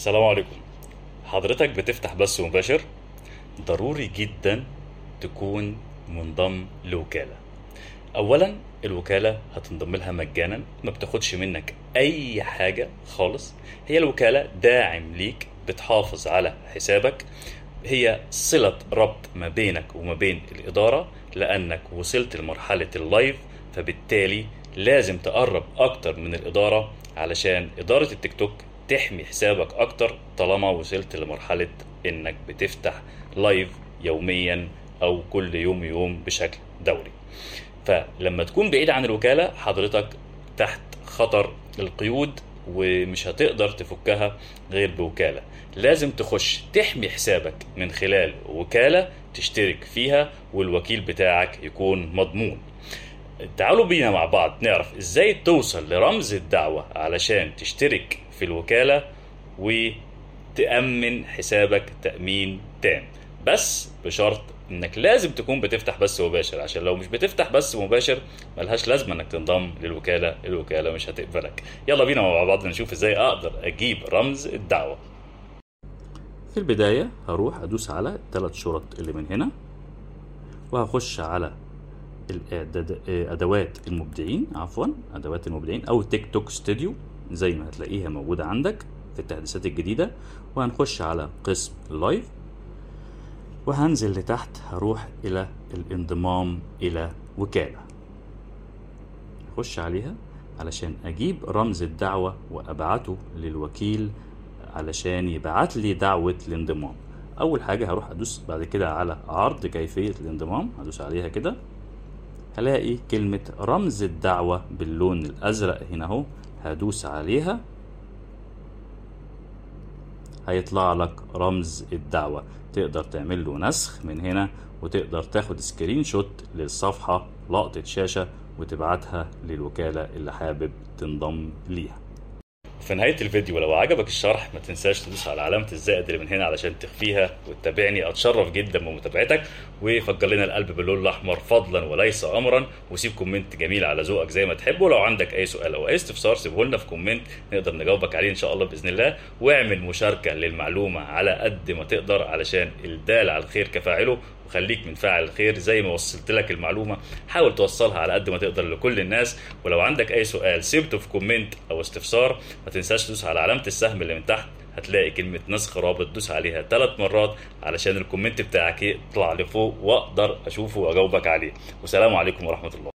السلام عليكم حضرتك بتفتح بث مباشر ضروري جدا تكون منضم لوكالة اولا الوكالة هتنضم لها مجانا ما بتاخدش منك اي حاجة خالص هي الوكالة داعم ليك بتحافظ على حسابك هي صلة ربط ما بينك وما بين الإدارة لأنك وصلت لمرحلة اللايف فبالتالي لازم تقرب أكتر من الإدارة علشان إدارة التيك توك تحمي حسابك أكتر طالما وصلت لمرحلة إنك بتفتح لايف يوميا أو كل يوم يوم بشكل دوري فلما تكون بعيد عن الوكالة حضرتك تحت خطر القيود ومش هتقدر تفكها غير بوكالة لازم تخش تحمي حسابك من خلال وكالة تشترك فيها والوكيل بتاعك يكون مضمون تعالوا بينا مع بعض نعرف ازاي توصل لرمز الدعوة علشان تشترك في الوكالة وتأمن حسابك تأمين تام بس بشرط انك لازم تكون بتفتح بث مباشر عشان لو مش بتفتح بث مباشر ملهاش لازمه انك تنضم للوكاله الوكاله مش هتقبلك يلا بينا مع بعض نشوف ازاي اقدر اجيب رمز الدعوه في البداية هروح أدوس على الثلاث شرط اللي من هنا وهخش على الإعداد- آه، أدوات المبدعين عفوا أدوات المبدعين أو تيك توك ستوديو زي ما هتلاقيها موجودة عندك في التحديثات الجديدة وهنخش على قسم اللايف وهنزل لتحت هروح إلى الانضمام إلى وكالة أخش عليها علشان أجيب رمز الدعوة وأبعته للوكيل علشان يبعت لي دعوة الانضمام أول حاجة هروح أدوس بعد كده على عرض كيفية الانضمام هدوس عليها كده هلاقي كلمة رمز الدعوة باللون الأزرق هنا أهو هدوس عليها هيطلع لك رمز الدعوة تقدر تعمل له نسخ من هنا وتقدر تاخد سكرين شوت للصفحة لقطة شاشة وتبعتها للوكالة اللي حابب تنضم ليها في نهاية الفيديو لو عجبك الشرح ما تنساش تدوس على علامة الزائد اللي من هنا علشان تخفيها وتتابعني اتشرف جدا بمتابعتك وفجر لنا القلب باللون الاحمر فضلا وليس امرا وسيب كومنت جميل على ذوقك زي ما تحب ولو عندك اي سؤال او اي استفسار سيبه لنا في كومنت نقدر نجاوبك عليه ان شاء الله باذن الله واعمل مشاركة للمعلومة على قد ما تقدر علشان الدال على الخير كفاعله وخليك من فاعل الخير زي ما وصلت لك المعلومة حاول توصلها على قد ما تقدر لكل الناس ولو عندك اي سؤال سيبته في كومنت او استفسار ما تنساش تدوس على علامة السهم اللي من تحت هتلاقي كلمة نسخ رابط دوس عليها ثلاث مرات علشان الكومنت بتاعك يطلع لفوق واقدر اشوفه واجاوبك عليه والسلام عليكم ورحمة الله